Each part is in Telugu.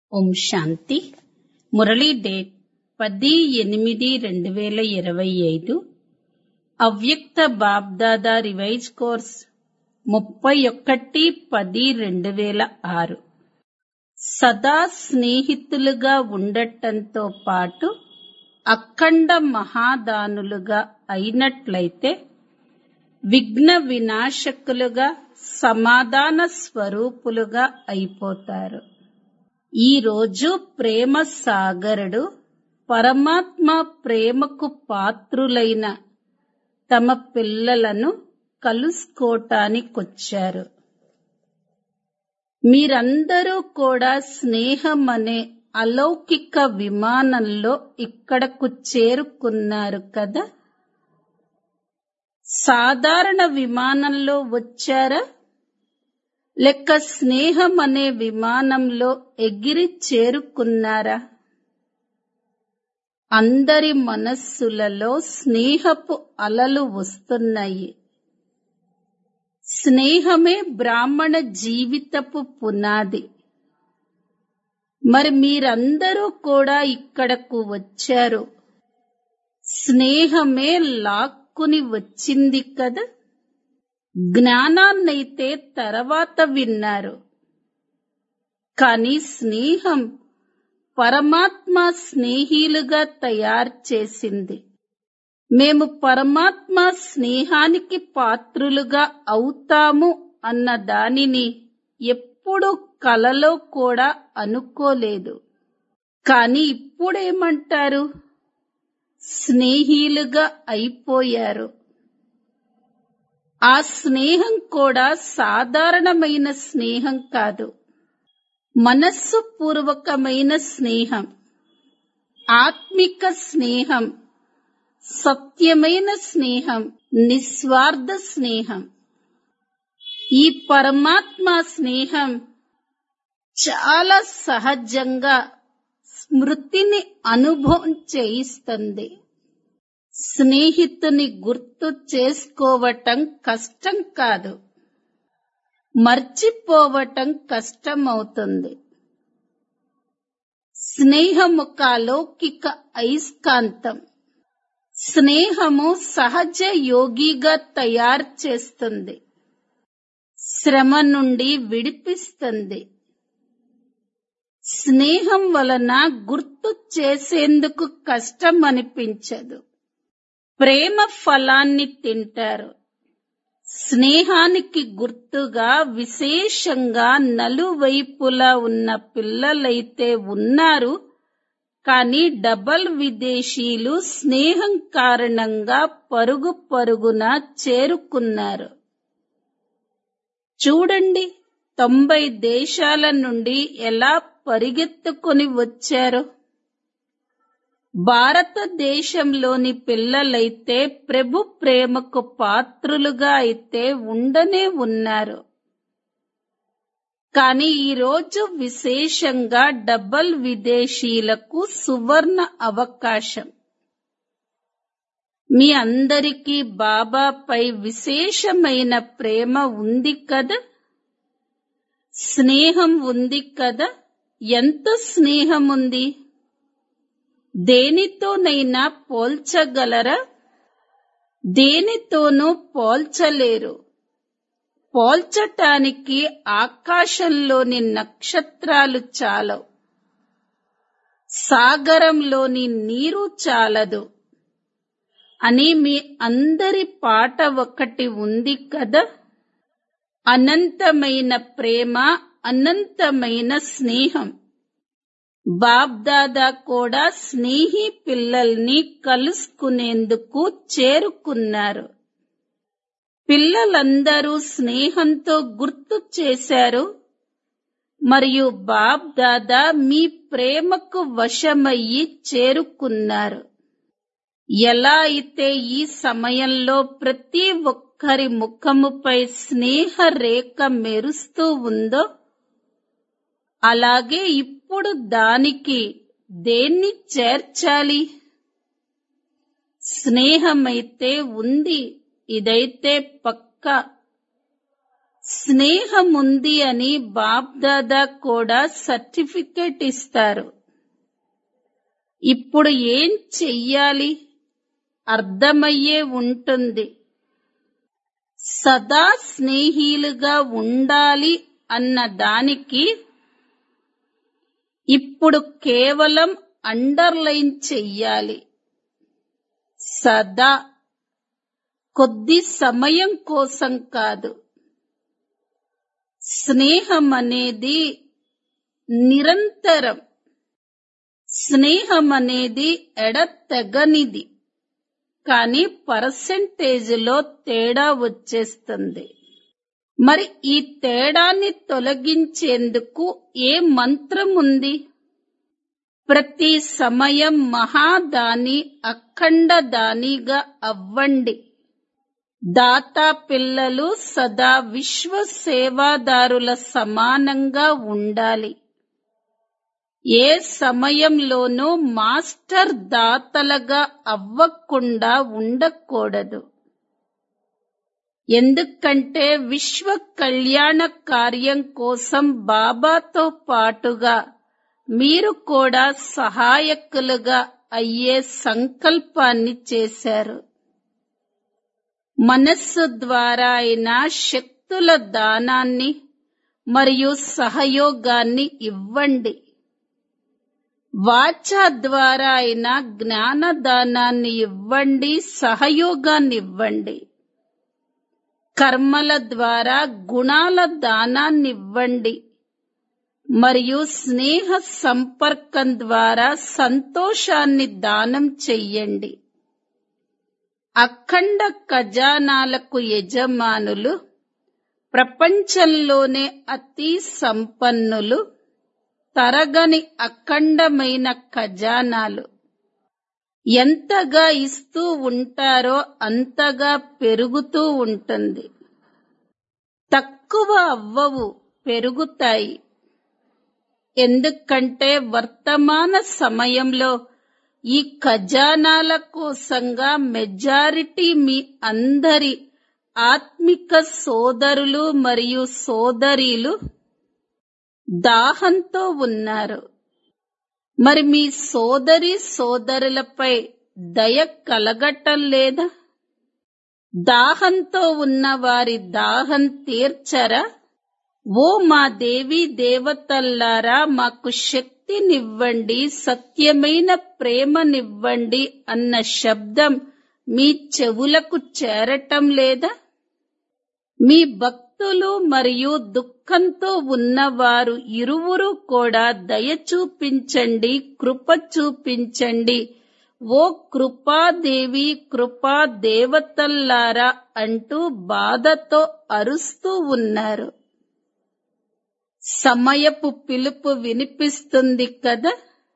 ఓం శాంతి మురళీ డేట్ పది ఎనిమిది రెండు వేల ఇరవై ఐదు అవ్యక్త బాబ్దాదా రివైజ్ కోర్స్ ముప్పై ఒకటి పది రెండు వేల ఆరు సదా స్నేహితులుగా ఉండటంతో పాటు అఖండ మహాదానులుగా అయినట్లయితే విఘ్న వినాశకులుగా సమాధాన స్వరూపులుగా అయిపోతారు ఈ రోజు ప్రేమ సాగరుడు పరమాత్మ ప్రేమకు పాత్రులైన తమ పిల్లలను కలుసుకోటానికొచ్చారు మీరందరూ కూడా స్నేహం అనే అలౌకిక విమానంలో ఇక్కడకు చేరుకున్నారు కదా సాధారణ విమానంలో వచ్చారా లెక్క స్నేహం అనే విమానంలో ఎగిరి చేరుకున్నారా అందరి మనస్సులలో స్నేహపు అలలు వస్తున్నాయి స్నేహమే బ్రాహ్మణ జీవితపు పునాది మరి మీరందరూ కూడా ఇక్కడకు వచ్చారు స్నేహమే లాక్కుని వచ్చింది కదా జ్ఞానాన్నైతే తర్వాత విన్నారు కానీ స్నేహం పరమాత్మ స్నేహీలుగా తయారు చేసింది మేము పరమాత్మ స్నేహానికి పాత్రులుగా అవుతాము అన్న దానిని ఎప్పుడు కలలో కూడా అనుకోలేదు కానీ ఇప్పుడేమంటారు స్నేహీలుగా అయిపోయారు ఆ స్నేహం కూడా సాధారణమైన స్నేహం కాదు మనస్సు పూర్వకమైన స్నేహం ఆత్మిక స్నేహం సత్యమైన స్నేహం నిస్వార్థ స్నేహం ఈ పరమాత్మ స్నేహం చాలా సహజంగా స్మృతిని అనుభవం చేయిస్తుంది స్నేహితుని గుర్తు చేసుకోవటం కష్టం కాదు మర్చిపోవటం కష్టమవుతుంది స్నేహం ఒక అలౌకిక అయస్కాంతం స్నేహము సహజ యోగిగా తయారు చేస్తుంది శ్రమ నుండి విడిపిస్తుంది స్నేహం వలన గుర్తు చేసేందుకు కష్టం అనిపించదు ప్రేమ ఫలాన్ని తింటారు స్నేహానికి గుర్తుగా విశేషంగా నలువైపులా ఉన్న పిల్లలైతే ఉన్నారు కానీ డబల్ విదేశీలు స్నేహం కారణంగా పరుగు పరుగున చేరుకున్నారు చూడండి తొంభై దేశాల నుండి ఎలా పరిగెత్తుకొని వచ్చారో భారతదేశంలోని పిల్లలైతే ప్రభు ప్రేమకు పాత్రులుగా అయితే ఉండనే ఉన్నారు కానీ ఈరోజు విశేషంగా డబల్ విదేశీలకు సువర్ణ అవకాశం మీ అందరికీ బాబాపై విశేషమైన ప్రేమ ఉంది కదా స్నేహం ఉంది కదా ఎంత స్నేహం ఉంది దేనితోనైనా పోల్చగలరా దేనితోనూ పోల్చలేరు పోల్చటానికి ఆకాశంలోని నక్షత్రాలు చాలవు సాగరంలోని నీరు చాలదు అని మీ అందరి పాట ఒకటి ఉంది కదా అనంతమైన ప్రేమ అనంతమైన స్నేహం బాబ్దాదా కూడా స్నేహి పిల్లల్ని కలుసుకునేందుకు చేరుకున్నారు పిల్లలందరూ స్నేహంతో గుర్తు చేశారు మరియు బాబ్ దాదా మీ ప్రేమకు వశమయ్యి చేరుకున్నారు ఎలా అయితే ఈ సమయంలో ప్రతి ఒక్కరి ముఖముపై స్నేహ రేఖ మెరుస్తూ ఉందో అలాగే ఇప్పుడు దానికి దేన్ని చేర్చాలి స్నేహమైతే ఉంది ఇదైతే పక్క స్నేహం ఉంది అని బాబ్దాదా కూడా సర్టిఫికెట్ ఇస్తారు ఇప్పుడు ఏం చెయ్యాలి అర్థమయ్యే ఉంటుంది సదా స్నేహీలుగా ఉండాలి అన్న దానికి ఇప్పుడు కేవలం అండర్లైన్ చెయ్యాలి సదా కొద్ది సమయం కోసం కాదు స్నేహం అనేది నిరంతరం స్నేహం అనేది ఎడతెగనిది కానీ పర్సెంటేజ్లో తేడా వచ్చేస్తుంది మరి ఈ తేడాన్ని తొలగించేందుకు ఏ మంత్రం ఉంది ప్రతి సమయం మహాదాని అఖండ దానిగా అవ్వండి దాతా పిల్లలు సదా విశ్వ సేవాదారుల సమానంగా ఉండాలి ఏ సమయంలోనూ మాస్టర్ దాతలుగా అవ్వకుండా ఉండకూడదు ఎందుకంటే విశ్వ కళ్యాణ కార్యం కోసం బాబాతో పాటుగా మీరు కూడా సహాయకులుగా అయ్యే సంకల్పాన్ని చేశారు మనస్సు ద్వారా అయినా శక్తుల దానాన్ని మరియు సహయోగాన్ని ఇవ్వండి వాచ ద్వారా అయినా జ్ఞానదానాన్ని ఇవ్వండి సహయోగాన్ని ఇవ్వండి కర్మల ద్వారా గుణాల దానాన్ని ఇవ్వండి మరియు స్నేహ సంపర్కం ద్వారా సంతోషాన్ని దానం చెయ్యండి అఖండ ఖజానాలకు యజమానులు ప్రపంచంలోనే అతి సంపన్నులు తరగని అఖండమైన ఖజానాలు ఎంతగా ఇస్తూ ఉంటారో అంతగా పెరుగుతూ ఉంటుంది తక్కువ అవ్వవు పెరుగుతాయి ఎందుకంటే వర్తమాన సమయంలో ఈ ఖజానాల కోసంగా మెజారిటీ మీ అందరి ఆత్మిక సోదరులు మరియు సోదరీలు దాహంతో ఉన్నారు మరి మీ సోదరి సోదరులపై దయ కలగటం లేదా దాహంతో ఉన్న వారి దాహం తీర్చరా ఓ మా దేవి దేవతల్లారా మాకు శక్తినివ్వండి సత్యమైన ప్రేమనివ్వండి అన్న శబ్దం మీ చెవులకు చేరటం లేదా మీ భక్తులు మరియు దుఃఖంతో ఉన్నవారు ఇరువురు కూడా దయ చూపించండి కృప చూపించండి ఓ కృపాదేవి కృపా దేవతల్లారా అంటూ బాధతో అరుస్తూ ఉన్నారు సమయపు పిలుపు వినిపిస్తుంది కదా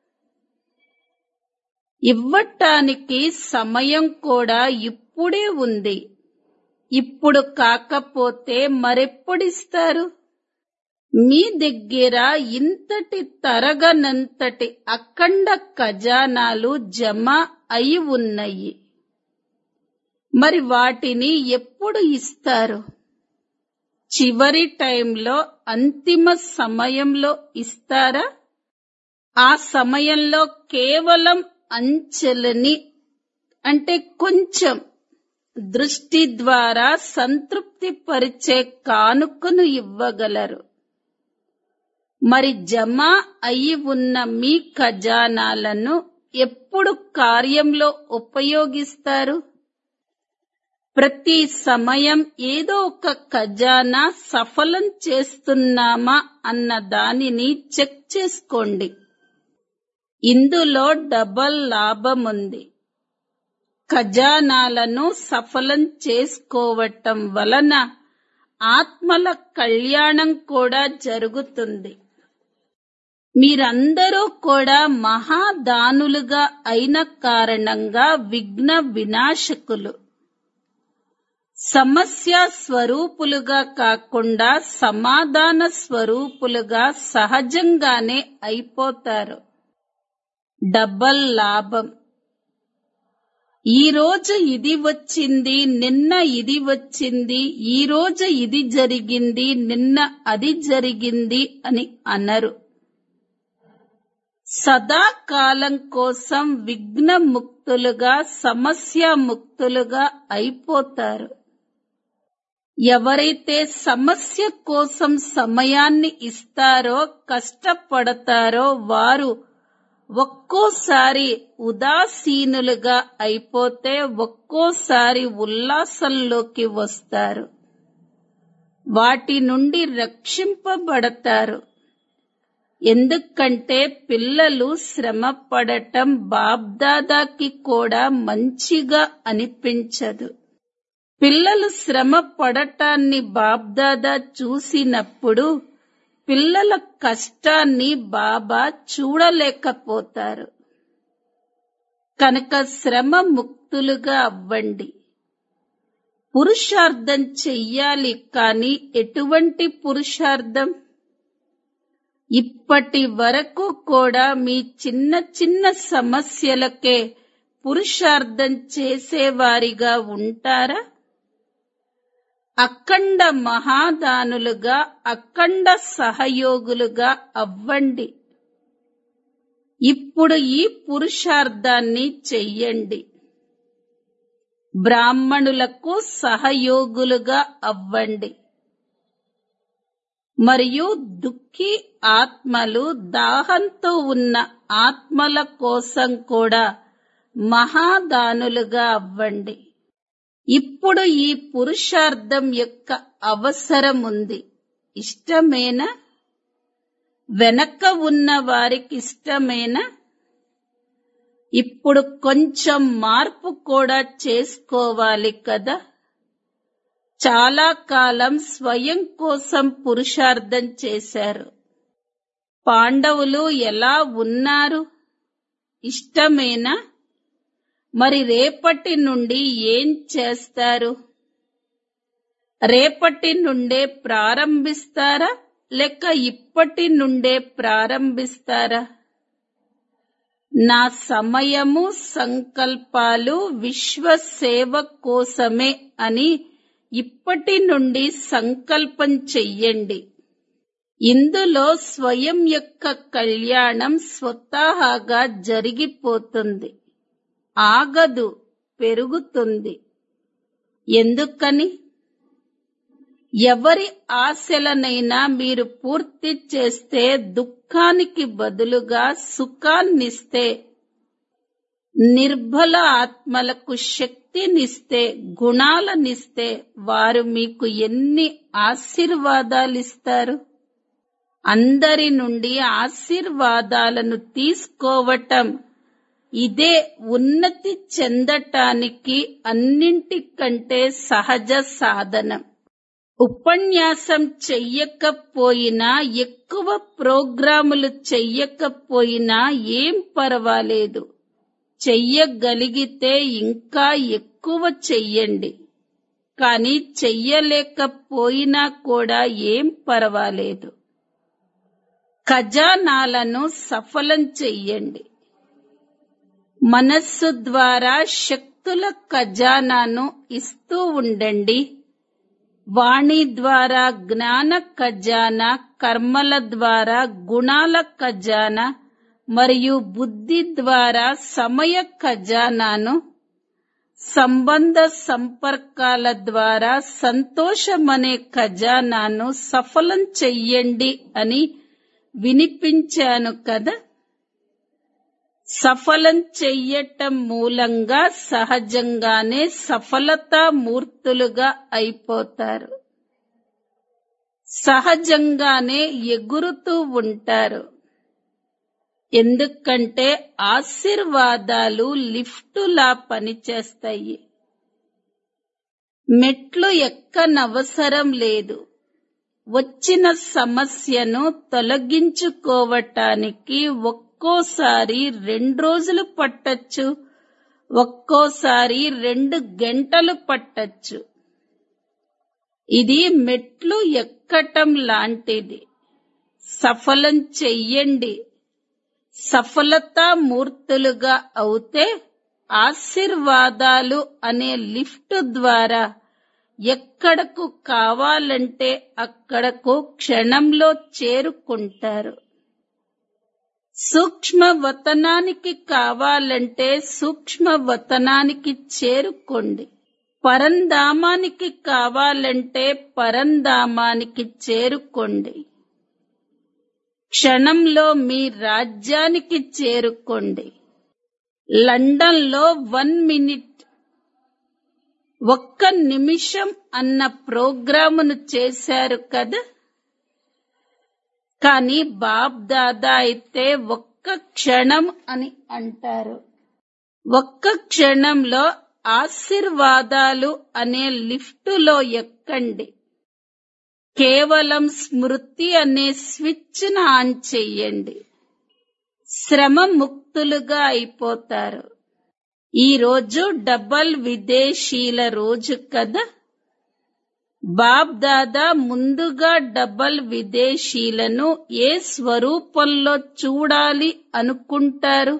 ఇవ్వటానికి సమయం కూడా ఇప్పుడే ఉంది ఇప్పుడు కాకపోతే మరెప్పుడిస్తారు మీ దగ్గర ఇంతటి తరగనంతటి అఖండ ఖజానాలు జమ అయి ఉన్నాయి మరి వాటిని ఎప్పుడు ఇస్తారు చివరి టైంలో అంతిమ సమయంలో ఇస్తారా ఆ సమయంలో కేవలం అంచెలని అంటే కొంచెం దృష్టి ద్వారా సంతృప్తి పరిచే కానుకను ఇవ్వగలరు మరి జమ అయి ఉన్న మీ ఖజానాలను ఎప్పుడు కార్యంలో ఉపయోగిస్తారు ప్రతి సమయం ఏదో ఒక ఖజానా సఫలం చేస్తున్నామా అన్న దానిని చెక్ చేసుకోండి ఇందులో డబల్ లాభం ఉంది ఖజానాలను సఫలం చేసుకోవటం వలన ఆత్మల కళ్యాణం కూడా జరుగుతుంది మీరందరూ కూడా మహాదానులుగా అయిన కారణంగా విఘ్న వినాశకులు సమస్య స్వరూపులుగా కాకుండా సమాధాన స్వరూపులుగా సహజంగానే అయిపోతారు డబల్ లాభం ఈ రోజు ఇది వచ్చింది నిన్న ఇది వచ్చింది ఈ రోజు ఇది జరిగింది నిన్న అది జరిగింది అని అనరు సదాకాలం కోసం విఘ్న ముక్తులుగా సమస్య ముక్తులుగా అయిపోతారు ఎవరైతే సమస్య కోసం సమయాన్ని ఇస్తారో కష్టపడతారో వారు ఒక్కోసారి ఉదాసీనులుగా అయిపోతే ఒక్కోసారి ఉల్లాసంలోకి వస్తారు వాటి నుండి రక్షింపబడతారు ఎందుకంటే పిల్లలు శ్రమ పడటం బాబ్దాదాకి కూడా మంచిగా అనిపించదు పిల్లలు శ్రమ పడటాన్ని బాబ్దాదా చూసినప్పుడు పిల్లల కష్టాన్ని బాబా చూడలేకపోతారు కనుక శ్రమ ముక్తులుగా అవ్వండి పురుషార్థం చెయ్యాలి కానీ ఎటువంటి పురుషార్థం ఇప్పటి వరకు కూడా మీ చిన్న చిన్న సమస్యలకే పురుషార్థం చేసేవారిగా ఉంటారా అఖండ మహాదానులుగా అఖండ సహయోగులుగా అవ్వండి ఇప్పుడు ఈ పురుషార్థాన్ని చెయ్యండి బ్రాహ్మణులకు సహయోగులుగా అవ్వండి మరియు దుఃఖి ఆత్మలు దాహంతో ఉన్న ఆత్మల కోసం కూడా మహాదానులుగా అవ్వండి ఇప్పుడు ఈ పురుషార్థం యొక్క అవసరం ఉంది ఇష్టమేనా వెనక ఉన్న వారికి ఇష్టమేనా ఇప్పుడు కొంచెం మార్పు కూడా చేసుకోవాలి కదా చాలా కాలం స్వయం కోసం పురుషార్థం చేశారు పాండవులు ఎలా ఉన్నారు ఇష్టమేనా మరి రేపటి నుండి ఏం చేస్తారు రేపటి నుండే ప్రారంభిస్తారా లేక ఇప్పటి నుండే ప్రారంభిస్తారా నా సమయము సంకల్పాలు విశ్వ సేవ కోసమే అని ఇప్పటి నుండి సంకల్పం చెయ్యండి ఇందులో స్వయం యొక్క కళ్యాణం స్వతహాగా జరిగిపోతుంది ఆగదు పెరుగుతుంది ఎందుకని ఎవరి ఆశలనైనా మీరు పూర్తి చేస్తే దుఃఖానికి బదులుగా సుఖాన్నిస్తే నిర్బల ఆత్మలకు శక్తినిస్తే గుణాలనిస్తే వారు మీకు ఎన్ని ఆశీర్వాదాలిస్తారు అందరి నుండి ఆశీర్వాదాలను తీసుకోవటం ఇదే ఉన్నతి చెందటానికి అన్నింటికంటే సహజ సాధనం ఉపన్యాసం చెయ్యకపోయినా ఎక్కువ ప్రోగ్రాములు చెయ్యకపోయినా ఏం పర్వాలేదు చెయ్యగలిగితే ఇంకా ఎక్కువ చెయ్యండి కానీ చెయ్యలేకపోయినా కూడా ఏం పర్వాలేదు ఖజానాలను సఫలం చెయ్యండి మనస్సు ద్వారా శక్తుల ఖజానాను ఇస్తూ ఉండండి వాణి ద్వారా జ్ఞాన ఖజానా కర్మల ద్వారా గుణాల ఖజానా మరియు బుద్ధి ద్వారా సమయ ఖజానాను సంబంధ సంపర్కాల ద్వారా సంతోషమనే ఖజానాను సఫలం చెయ్యండి అని వినిపించాను కదా సఫలం చెయ్యటం మూలంగా సహజంగానే సఫలతా మూర్తులుగా అయిపోతారు సహజంగానే ఎగురుతూ ఉంటారు ఎందుకంటే ఆశీర్వాదాలు లిఫ్టులా పనిచేస్తాయి మెట్లు ఎక్కనవసరం లేదు వచ్చిన సమస్యను తొలగించుకోవటానికి ఒక్కోసారి రెండు రోజులు పట్టచ్చు ఒక్కోసారి రెండు గంటలు పట్టచ్చు ఇది మెట్లు ఎక్కటం లాంటిది సఫలం చెయ్యండి సఫలతా మూర్తులుగా అవుతే ఆశీర్వాదాలు అనే లిఫ్ట్ ద్వారా ఎక్కడకు కావాలంటే అక్కడకు క్షణంలో చేరుకుంటారు సూక్ష్మ వతనానికి కావాలంటే సూక్ష్మ వతనానికి చేరుకోండి పరంధామానికి కావాలంటే పరంధామానికి చేరుకోండి క్షణంలో మీ రాజ్యానికి చేరుకోండి లండన్లో వన్ మినిట్ ఒక్క నిమిషం అన్న ప్రోగ్రామును చేశారు కదా కానీ బాబ్ దాదా అయితే ఒక్క క్షణం అని అంటారు ఒక్క క్షణంలో ఆశీర్వాదాలు అనే లిఫ్టులో ఎక్కండి కేవలం స్మృతి అనే స్విచ్ ఆన్ చెయ్యండి శ్రమ ముక్తులుగా అయిపోతారు ఈ రోజు డబల్ విదేశీల రోజు కదా బాబ్ దాదా ముందుగా డబల్ విదేశీలను ఏ స్వరూపంలో చూడాలి అనుకుంటారు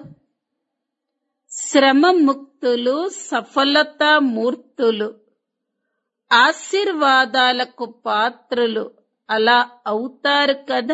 శ్రమ ముక్తులు సఫలతా మూర్తులు ఆశీర్వాదాలకు పాత్రులు అలా అవుతారు కదా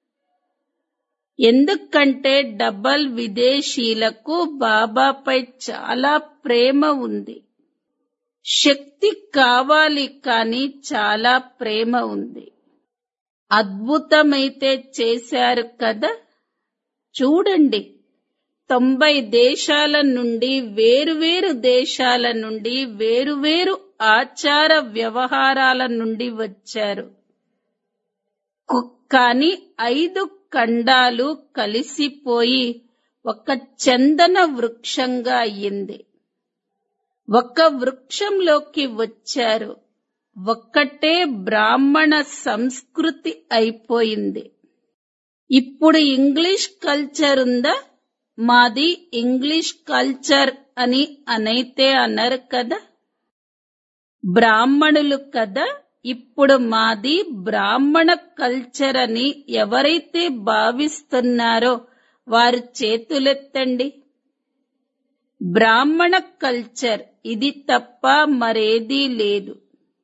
ఎందుకంటే డబల్ విదేశీలకు బాబాపై చాలా ప్రేమ ఉంది శక్తి కావాలి కానీ చాలా ప్రేమ ఉంది అద్భుతమైతే చేశారు కదా చూడండి తొంభై దేశాల నుండి వేరువేరు దేశాల నుండి వేరువేరు ఆచార వ్యవహారాల నుండి వచ్చారు కు- కానీ ఐదు ఖండాలు కలిసిపోయి ఒక చందన వృక్షంగా అయ్యింది ఒక వృక్షంలోకి వచ్చారు ఒక్కటే బ్రాహ్మణ సంస్కృతి అయిపోయింది ఇప్పుడు ఇంగ్లీష్ కల్చర్ ఉందా మాది ఇంగ్లీష్ కల్చర్ అని అనైతే అన్నారు కదా బ్రాహ్మణులు కదా ఇప్పుడు మాది బ్రాహ్మణ కల్చర్ అని ఎవరైతే భావిస్తున్నారో వారు చేతులెత్తండి బ్రాహ్మణ కల్చర్ ఇది తప్ప మరేదీ లేదు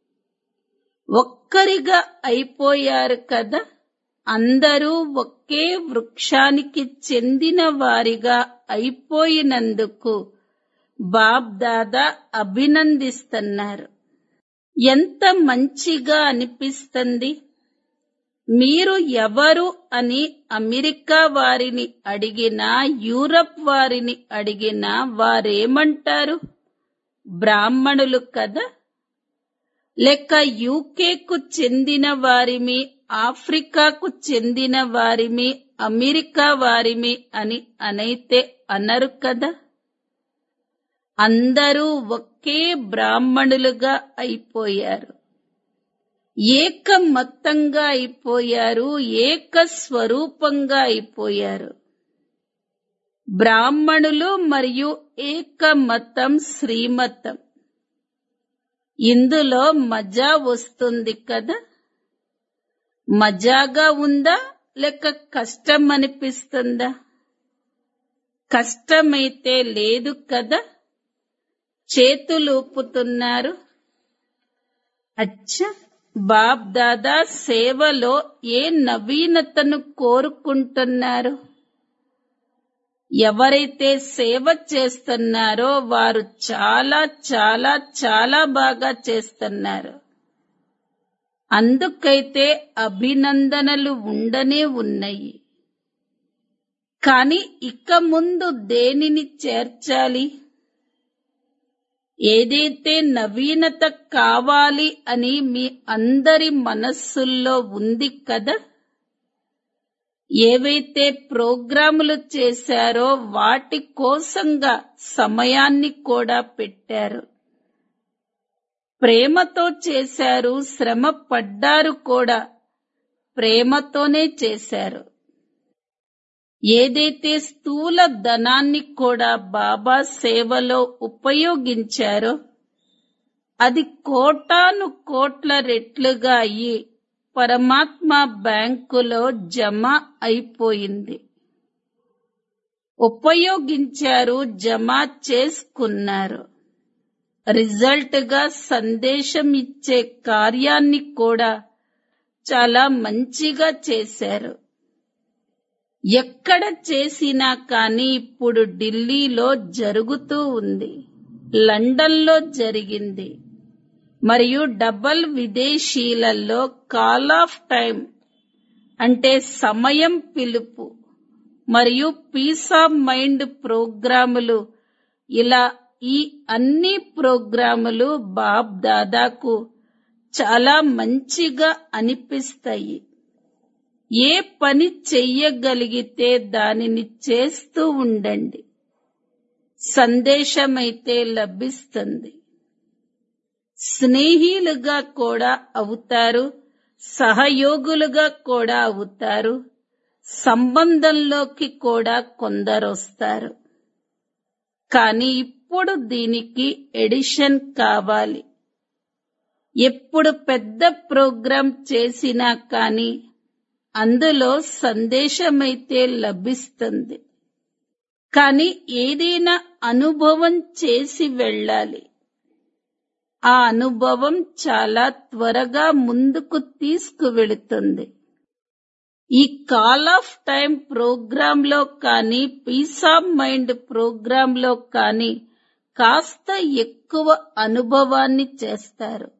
ఒక్కరిగా అయిపోయారు కదా అందరూ ఒకే వృక్షానికి చెందిన వారిగా అయిపోయినందుకు బాబ్ దాదా అభినందిస్తున్నారు ఎంత మంచిగా అనిపిస్తుంది మీరు ఎవరు అని అమెరికా వారిని అడిగినా యూరప్ వారిని అడిగినా వారేమంటారు బ్రాహ్మణులు కదా లేక యూకేకు చెందిన వారిమి ఆఫ్రికాకు చెందిన వారిమి అమెరికా వారిమి అని అనైతే అనరు కదా అందరూ ఒకే బ్రాహ్మణులుగా అయిపోయారు ఏక మొత్తంగా అయిపోయారు ఏక స్వరూపంగా అయిపోయారు బ్రాహ్మణులు మరియు ఏక మతం శ్రీమతం ఇందులో మజా వస్తుంది కదా మజాగా ఉందా లేక కష్టం అనిపిస్తుందా కష్టమైతే లేదు కదా చేతులు ఊపుతున్నారు అచ్చా బాబ్ దాదా సేవలో ఏ నవీనతను కోరుకుంటున్నారు ఎవరైతే సేవ చేస్తున్నారో వారు చాలా చాలా చాలా బాగా చేస్తున్నారు అందుకైతే అభినందనలు ఉండనే ఉన్నాయి కాని ఇక ముందు దేనిని చేర్చాలి ఏదైతే నవీనత కావాలి అని మీ అందరి మనస్సుల్లో ఉంది కదా ఏవైతే ప్రోగ్రాములు చేశారో వాటి కోసంగా సమయాన్ని కూడా పెట్టారు ప్రేమతో చేశారు శ్రమ పడ్డారు కూడా ప్రేమతోనే చేశారు ఏదైతే స్థూల ధనాన్ని కూడా బాబా సేవలో ఉపయోగించారో అది కోటాను కోట్ల రెట్లుగా అయ్యి పరమాత్మ బ్యాంకులో జమ అయిపోయింది ఉపయోగించారు జమ చేసుకున్నారు రిజల్ట్ గా సందేశం ఇచ్చే కార్యాన్ని కూడా చాలా మంచిగా చేశారు ఎక్కడ చేసినా కానీ ఇప్పుడు ఢిల్లీలో జరుగుతూ ఉంది లండన్లో జరిగింది మరియు డబల్ విదేశీలలో కాల్ ఆఫ్ టైం అంటే సమయం పిలుపు మరియు పీస్ ఆఫ్ మైండ్ ప్రోగ్రాములు ఇలా ఈ అన్ని ప్రోగ్రాములు బాబ్ దాదాకు చాలా మంచిగా అనిపిస్తాయి ఏ పని చెయ్యగలిగితే దానిని చేస్తూ ఉండండి సందేశమైతే లభిస్తుంది స్నేహిలుగా కూడా అవుతారు సహయోగులుగా కూడా అవుతారు సంబంధంలోకి కూడా కొందరొస్తారు కానీ ఇప్పుడు దీనికి ఎడిషన్ కావాలి ఎప్పుడు పెద్ద ప్రోగ్రాం చేసినా కానీ అందులో సందేశమైతే లభిస్తుంది కానీ ఏదైనా అనుభవం చేసి వెళ్ళాలి ఆ అనుభవం చాలా త్వరగా ముందుకు తీసుకువెళుతుంది ఈ కాల్ ఆఫ్ టైం ప్రోగ్రామ్ లో కానీ పీస్ ఆఫ్ మైండ్ ప్రోగ్రామ్ లో కానీ కాస్త ఎక్కువ అనుభవాన్ని చేస్తారు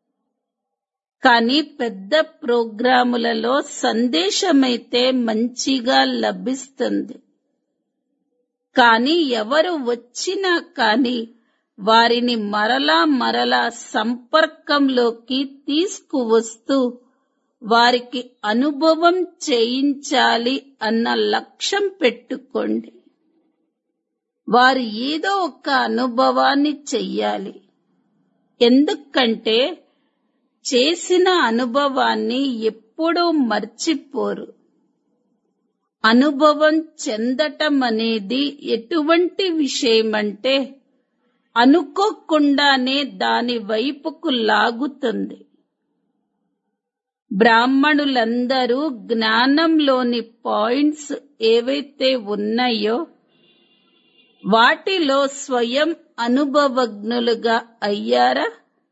కానీ పెద్ద ప్రోగ్రాములలో సందేశమైతే మంచిగా లభిస్తుంది కానీ ఎవరు వచ్చినా కానీ వారిని మరలా మరలా సంపర్కంలోకి తీసుకువస్తూ వారికి అనుభవం చేయించాలి అన్న లక్ష్యం పెట్టుకోండి వారు ఏదో ఒక అనుభవాన్ని చెయ్యాలి ఎందుకంటే చేసిన అనుభవాన్ని ఎప్పుడూ మర్చిపోరు అనుభవం చెందటం అనేది ఎటువంటి విషయమంటే అనుకోకుండానే దాని వైపుకు లాగుతుంది బ్రాహ్మణులందరూ జ్ఞానంలోని పాయింట్స్ ఏవైతే ఉన్నాయో వాటిలో స్వయం అనుభవజ్ఞులుగా అయ్యారా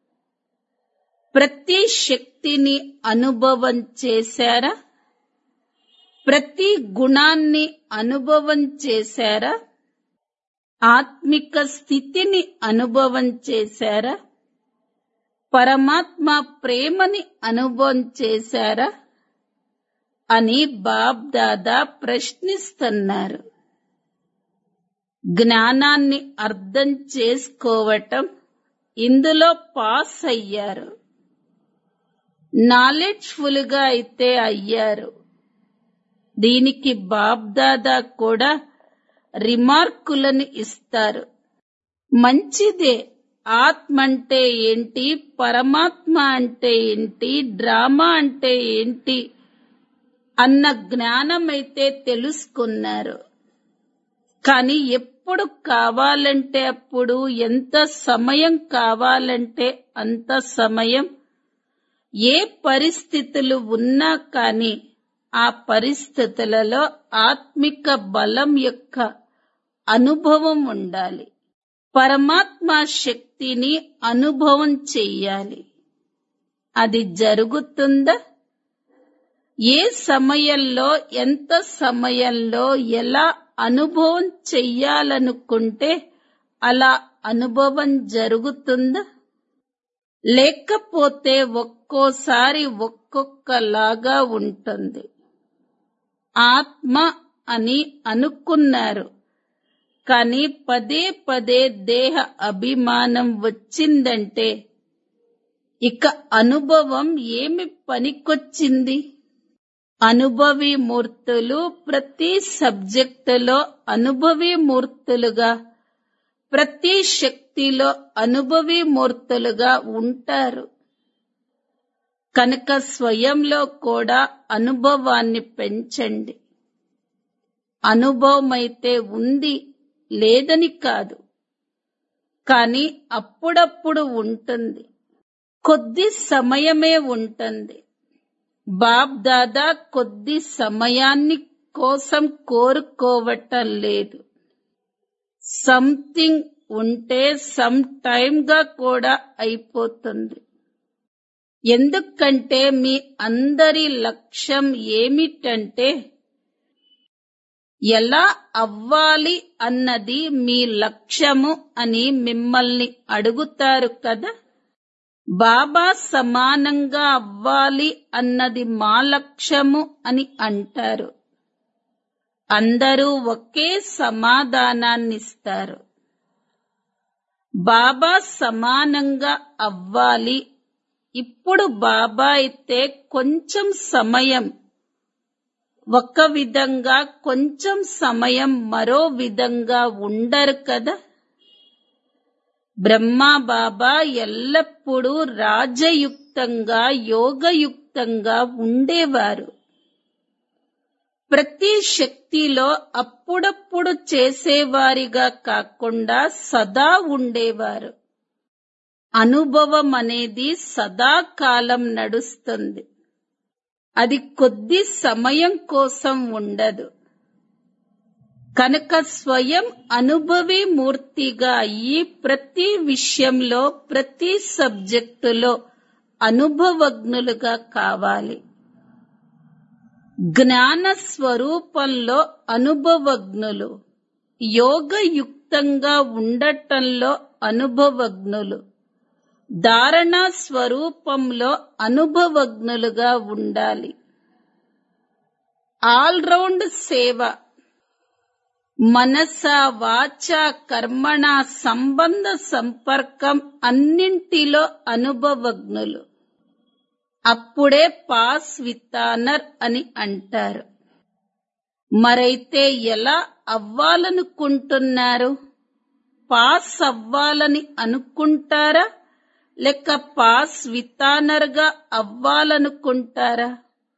ప్రతి శక్తిని అనుభవం చేశారా ప్రతి గుణాన్ని అనుభవం చేశారా ఆత్మిక స్థితిని అనుభవం చేశారా పరమాత్మ ప్రేమని అనుభవం చేశారా అని బాబ్ దాదా ప్రశ్నిస్తున్నారు జ్ఞానాన్ని అర్థం చేసుకోవటం ఇందులో పాస్ అయ్యారు నాలెడ్జ్ఫుల్ గా అయితే అయ్యారు దీనికి బాబ్దాదా కూడా రిమార్కులను ఇస్తారు మంచిదే ఆత్మ అంటే ఏంటి పరమాత్మ అంటే ఏంటి డ్రామా అంటే ఏంటి అన్న జ్ఞానం అయితే తెలుసుకున్నారు కానీ ఎప్పుడు కావాలంటే అప్పుడు ఎంత సమయం కావాలంటే అంత సమయం ఏ పరిస్థితులు ఉన్నా కానీ ఆ పరిస్థితులలో ఆత్మిక బలం యొక్క అనుభవం ఉండాలి పరమాత్మ శక్తిని అనుభవం చెయ్యాలి అది జరుగుతుందా ఏ సమయంలో ఎంత సమయంలో ఎలా అనుభవం చెయ్యాలనుకుంటే అలా అనుభవం జరుగుతుందా లేకపోతే ఒక్కోసారి ఒక్కొక్కలాగా ఉంటుంది ఆత్మ అని అనుకున్నారు కానీ పదే పదే దేహ అభిమానం వచ్చిందంటే ఇక అనుభవం ఏమి పనికొచ్చింది అనుభవి మూర్తులు ప్రతి సబ్జెక్టులో అనుభవి మూర్తులుగా ప్రతి శక్తిలో అనుభవి మూర్తులుగా ఉంటారు కనుక స్వయంలో కూడా అనుభవాన్ని పెంచండి అనుభవం అయితే ఉంది లేదని కాదు కానీ అప్పుడప్పుడు ఉంటుంది కొద్ది సమయమే ఉంటుంది బాబ్ దాదా కొద్ది సమయాన్ని కోసం కోరుకోవటం లేదు సంథింగ్ ఉంటే సమ్ టైమ్ గా కూడా అయిపోతుంది ఎందుకంటే మీ అందరి లక్ష్యం ఏమిటంటే ఎలా అవ్వాలి అన్నది మీ లక్ష్యము అని మిమ్మల్ని అడుగుతారు కదా బాబా సమానంగా అవ్వాలి అన్నది మా లక్ష్యము అని అంటారు అందరూ ఒకే సమాధానాన్నిస్తారు బాబా సమానంగా అవ్వాలి ఇప్పుడు బాబా అయితే కొంచెం సమయం ఒక విధంగా కొంచెం సమయం మరో విధంగా ఉండరు కదా బ్రహ్మా బాబా ఎల్లప్పుడూ రాజయుక్తంగా యోగయుక్తంగా ఉండేవారు ప్రతి శక్తిలో అప్పుడప్పుడు చేసేవారిగా కాకుండా సదా ఉండేవారు అనుభవం అనేది సదాకాలం నడుస్తుంది అది కొద్ది సమయం కోసం ఉండదు కనుక స్వయం అనుభవి మూర్తిగా అయ్యి ప్రతి విషయంలో ప్రతి సబ్జెక్టులో అనుభవజ్ఞులుగా కావాలి జ్ఞాన స్వరూపంలో అనుభవజ్ఞులు యోగయుక్తంగా ఉండటంలో అనుభవజ్ఞులు ధారణ స్వరూపంలో అనుభవజ్ఞులుగా ఉండాలి ఆల్రౌండ్ సేవ మనస వాచ కర్మణ సంబంధ సంపర్కం అన్నింటిలో అనుభవజ్ఞులు అప్పుడే పాస్ విత్తానర్ అని అంటారు మరైతే ఎలా అవ్వాలనుకుంటున్నారు పాస్ అవ్వాలని అనుకుంటారా లేక పాస్ వితానర్గా అవ్వాలనుకుంటారా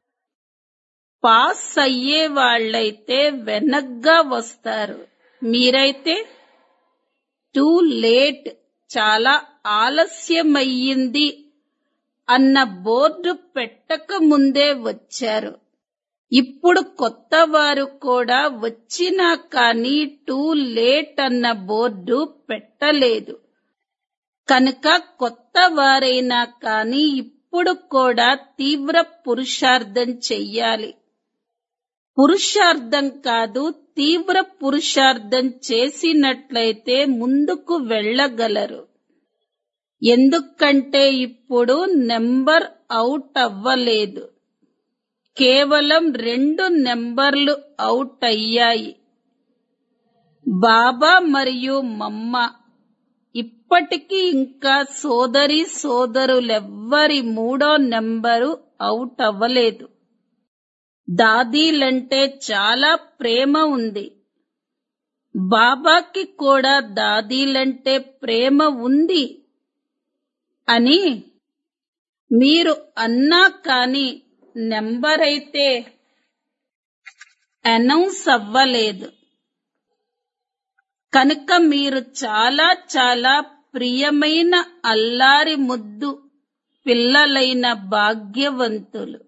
పాస్ అయ్యే వాళ్ళైతే వెనగ్గా వస్తారు మీరైతే టూ లేట్ చాలా ఆలస్యమయ్యింది అన్న బోర్డు పెట్టక ముందే వచ్చారు ఇప్పుడు కొత్త వారు కూడా వచ్చినా కానీ టూ లేట్ అన్న బోర్డు పెట్టలేదు కనుక కొత్త వారైనా కానీ ఇప్పుడు కూడా తీవ్ర పురుషార్థం చెయ్యాలి పురుషార్థం కాదు తీవ్ర పురుషార్థం చేసినట్లయితే ముందుకు వెళ్ళగలరు ఎందుకంటే ఇప్పుడు నెంబర్ అవుట్ అవ్వలేదు కేవలం రెండు నెంబర్లు అవుట్ అయ్యాయి బాబా మరియు మమ్మ ఇప్పటికీ ఇంకా సోదరి సోదరులెవ్వరి మూడో నెంబరు అవుట్ అవ్వలేదు దాదీలంటే చాలా ప్రేమ ఉంది బాబాకి కూడా దాదీలంటే ప్రేమ ఉంది అని మీరు అన్నా కాని నెంబర్ అయితే అనౌన్స్ అవ్వలేదు కనుక మీరు చాలా చాలా ప్రియమైన అల్లారి ముద్దు పిల్లలైన భాగ్యవంతులు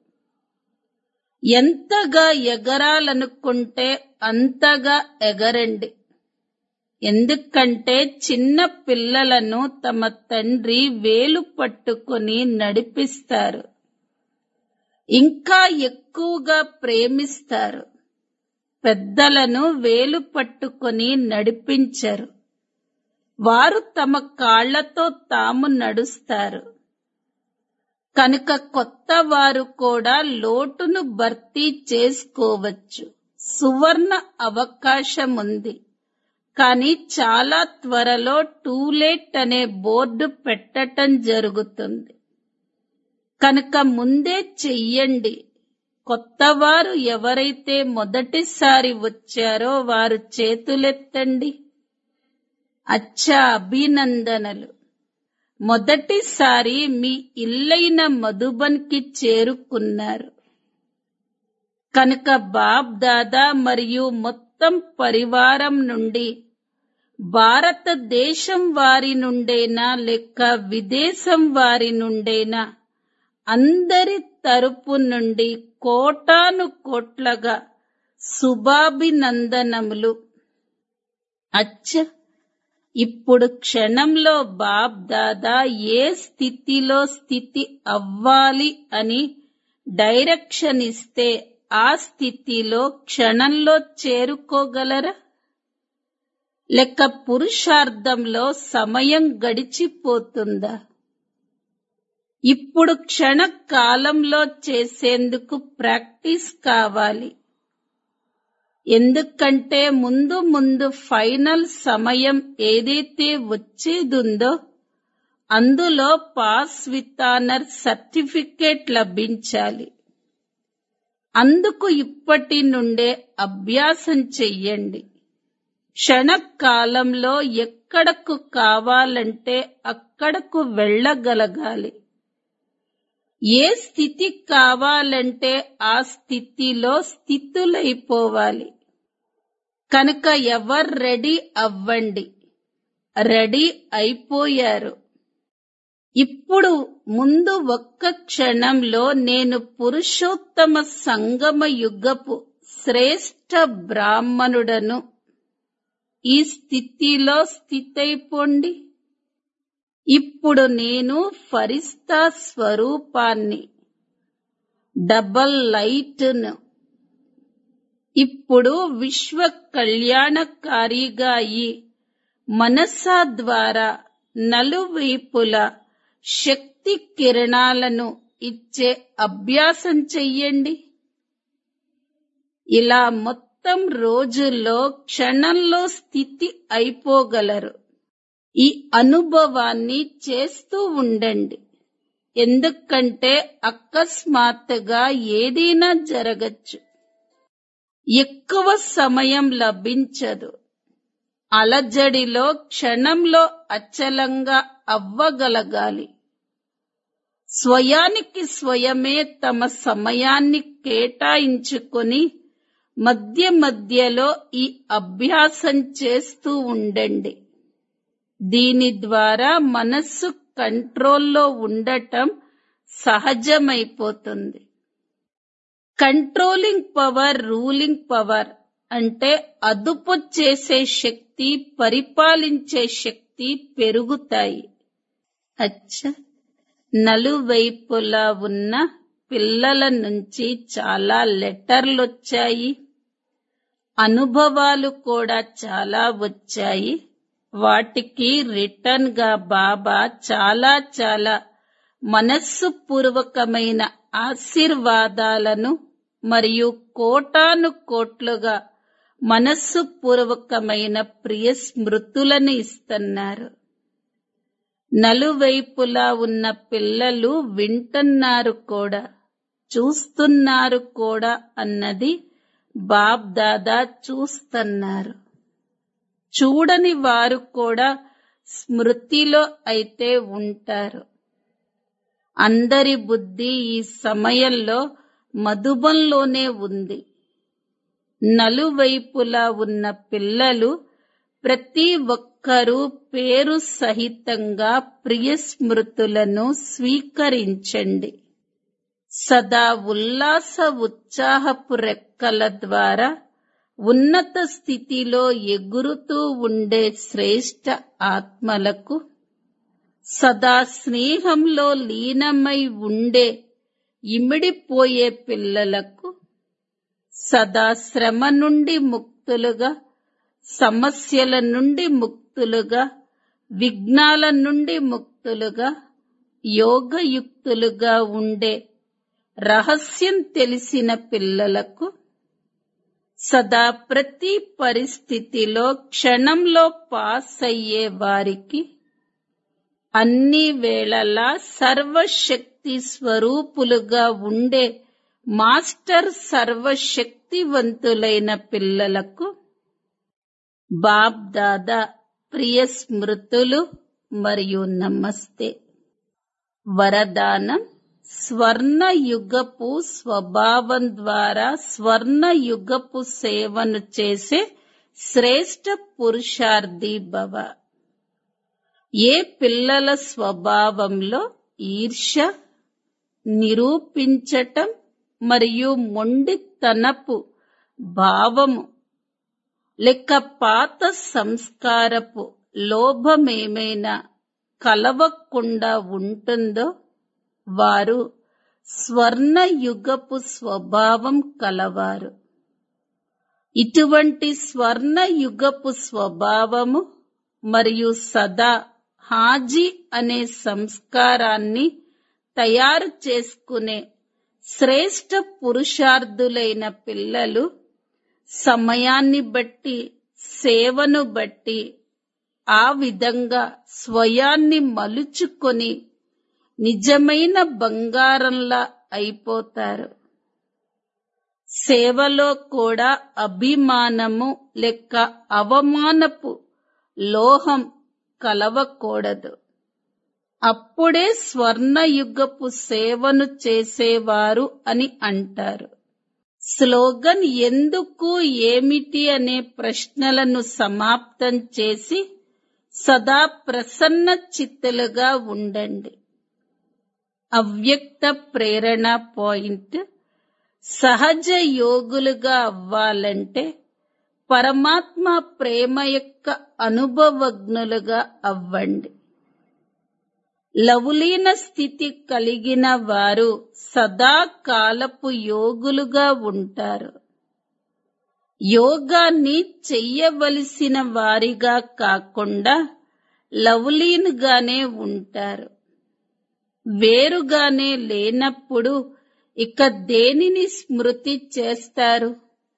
ఎంతగా ఎగరాలనుకుంటే అంతగా ఎగరండి ఎందుకంటే చిన్న పిల్లలను తమ తండ్రి వేలు పట్టుకొని నడిపిస్తారు ఇంకా ఎక్కువగా ప్రేమిస్తారు పెద్దలను వేలు పట్టుకొని నడిపించరు వారు తమ కాళ్లతో తాము నడుస్తారు కనుక కొత్త వారు కూడా లోటును భర్తీ చేసుకోవచ్చు సువర్ణ అవకాశం ఉంది కానీ చాలా త్వరలో టూలేట్ అనే బోర్డు పెట్టటం జరుగుతుంది కనుక ముందే చెయ్యండి కొత్తవారు ఎవరైతే మొదటిసారి వచ్చారో వారు చేతులెత్తండి అచ్చా అభినందనలు మొదటిసారి మీ ఇల్లైన మధుబన్కి చేరుకున్నారు కనుక బాబ్ దాదా మరియు మొత్తం పరివారం నుండి భారతదేశం వారి నుండేనా లేక విదేశం వారి నుండేనా అందరి తరపు నుండి కోటాను కోట్లగా శుభాభినందనములు అచ్చ ఇప్పుడు క్షణంలో బాబ్ దాదా ఏ స్థితిలో స్థితి అవ్వాలి అని డైరెక్షన్ ఇస్తే ఆ స్థితిలో క్షణంలో చేరుకోగలరా లేక పురుషార్థంలో సమయం గడిచిపోతుందా ఇప్పుడు క్షణ కాలంలో చేసేందుకు ప్రాక్టీస్ కావాలి ఎందుకంటే ముందు ముందు ఫైనల్ సమయం ఏదైతే వచ్చేదుందో అందులో పాస్ విత్ ఆనర్ సర్టిఫికేట్ లభించాలి అందుకు ఇప్పటి నుండే అభ్యాసం చెయ్యండి క్షణకాలంలో ఎక్కడకు కావాలంటే అక్కడకు వెళ్ళగలగాలి ఏ స్థితి కావాలంటే ఆ స్థితిలో స్థితులైపోవాలి కనుక ఎవరు రెడీ అవ్వండి రెడీ అయిపోయారు ఇప్పుడు ముందు ఒక్క క్షణంలో నేను పురుషోత్తమ సంగమ యుగపు శ్రేష్ఠ బ్రాహ్మణుడను ఈ స్థితిలో స్థితైపోండి ఇప్పుడు నేను ఫరిస్తా స్వరూపాన్ని డబల్ లైట్ను ఇప్పుడు విశ్వ కళ్యాణకారిగా ఈ మనసా ద్వారా నలువైపుల శక్తి కిరణాలను ఇచ్చే అభ్యాసం చెయ్యండి ఇలా మొత్తం రోజుల్లో క్షణంలో స్థితి అయిపోగలరు ఈ అనుభవాన్ని చేస్తూ ఉండండి ఎందుకంటే అకస్మాత్తుగా ఏదైనా జరగచ్చు ఎక్కువ సమయం లభించదు అలజడిలో క్షణంలో అచలంగా అవ్వగలగాలి స్వయానికి స్వయమే తమ సమయాన్ని కేటాయించుకొని మధ్య మధ్యలో ఈ అభ్యాసం చేస్తూ ఉండండి దీని ద్వారా మనస్సు కంట్రోల్లో ఉండటం సహజమైపోతుంది కంట్రోలింగ్ పవర్ రూలింగ్ పవర్ అంటే అదుపు చేసే శక్తి పరిపాలించే శక్తి పెరుగుతాయి అచ్చ నలువైపులా ఉన్న పిల్లల నుంచి చాలా లెటర్లొచ్చాయి అనుభవాలు కూడా చాలా వచ్చాయి వాటికి రిటర్న్ గా బాబా చాలా చాలా మనస్సు పూర్వకమైన ఆశీర్వాదాలను మరియు కోటాను కోట్లుగా మనస్సు పూర్వకమైన ప్రియ స్మృతులను ఇస్తున్నారు నలువైపులా ఉన్న పిల్లలు వింటున్నారు కూడా చూస్తున్నారు కూడా అన్నది బాబ్ దాదా చూస్తున్నారు చూడని వారు కూడా స్మృతిలో అయితే ఉంటారు అందరి బుద్ధి ఈ సమయంలో మధుబంలోనే ఉంది నలువైపులా ఉన్న పిల్లలు ప్రతి ఒక్కరూ పేరు సహితంగా ప్రియ స్మృతులను స్వీకరించండి సదా ఉల్లాస ఉత్సాహపు రెక్కల ద్వారా ఉన్నత స్థితిలో ఎగురుతూ ఉండే శ్రేష్ఠ ఆత్మలకు సదా స్నేహంలో లీనమై ఉండే ఇమిడిపోయే పిల్లలకు సదా శ్రమ నుండి ముక్తులుగా సమస్యల నుండి ముక్తులుగా విఘ్నాల నుండి ముక్తులుగా యోగయుక్తులుగా ఉండే రహస్యం తెలిసిన పిల్లలకు సదా ప్రతి పరిస్థితిలో క్షణంలో పాస్ అయ్యే వారికి అన్ని వేళలా సర్వశక్తి స్వరూపులుగా ఉండే మాస్టర్ సర్వశక్తివంతులైన పిల్లలకు బాబ్ దాదా ప్రియ స్మృతులు మరియు నమస్తే వరదానం స్వర్ణ యుగపు స్వభావం ద్వారా స్వర్ణ యుగపు సేవను చేసే శ్రేష్ఠ పురుషార్థి భవ ఏ పిల్లల స్వభావంలో ఈర్ష నిరూపించటం మరియు మొండితనపు భావము లెక్క పాత సంస్కారపు లోభమేమైనా కలవకుండా ఉంటుందో వారు స్వర్ణ యుగపు స్వభావం కలవారు ఇటువంటి స్వర్ణ యుగపు స్వభావము మరియు సదా హాజీ అనే సంస్కారాన్ని తయారు చేసుకునే శ్రేష్ఠ పురుషార్థులైన పిల్లలు సమయాన్ని బట్టి సేవను బట్టి ఆ విధంగా స్వయాన్ని మలుచుకొని నిజమైన బంగారంలా అయిపోతారు సేవలో కూడా అభిమానము లెక్క అవమానపు లోహం కలవకూడదు అప్పుడే స్వర్ణయుగపు సేవను చేసేవారు అని అంటారు స్లోగన్ ఎందుకు ఏమిటి అనే ప్రశ్నలను సమాప్తం చేసి సదా ప్రసన్న చిత్తులుగా ఉండండి అవ్యక్త ప్రేరణ పాయింట్ సహజ యోగులుగా అవ్వాలంటే పరమాత్మ ప్రేమ యొక్క అనుభవజ్ఞులుగా అవ్వండి లవులీన స్థితి కలిగిన వారు సదాకాలపు యోగులుగా ఉంటారు యోగాన్ని చెయ్యవలసిన వారిగా కాకుండా లవులీన్గానే ఉంటారు వేరుగానే లేనప్పుడు ఇక దేనిని స్మృతి చేస్తారు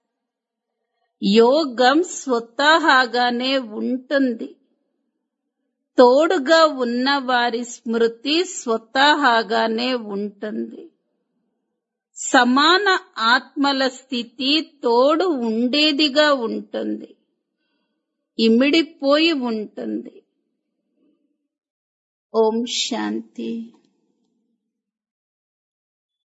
యోగం స్వతహాగానే ఉంటుంది తోడుగా ఉన్న వారి స్మృతి స్వతహాగానే ఉంటుంది సమాన ఆత్మల స్థితి తోడు ఉండేదిగా ఉంటుంది ఇమిడిపోయి ఉంటుంది ఓం శాంతి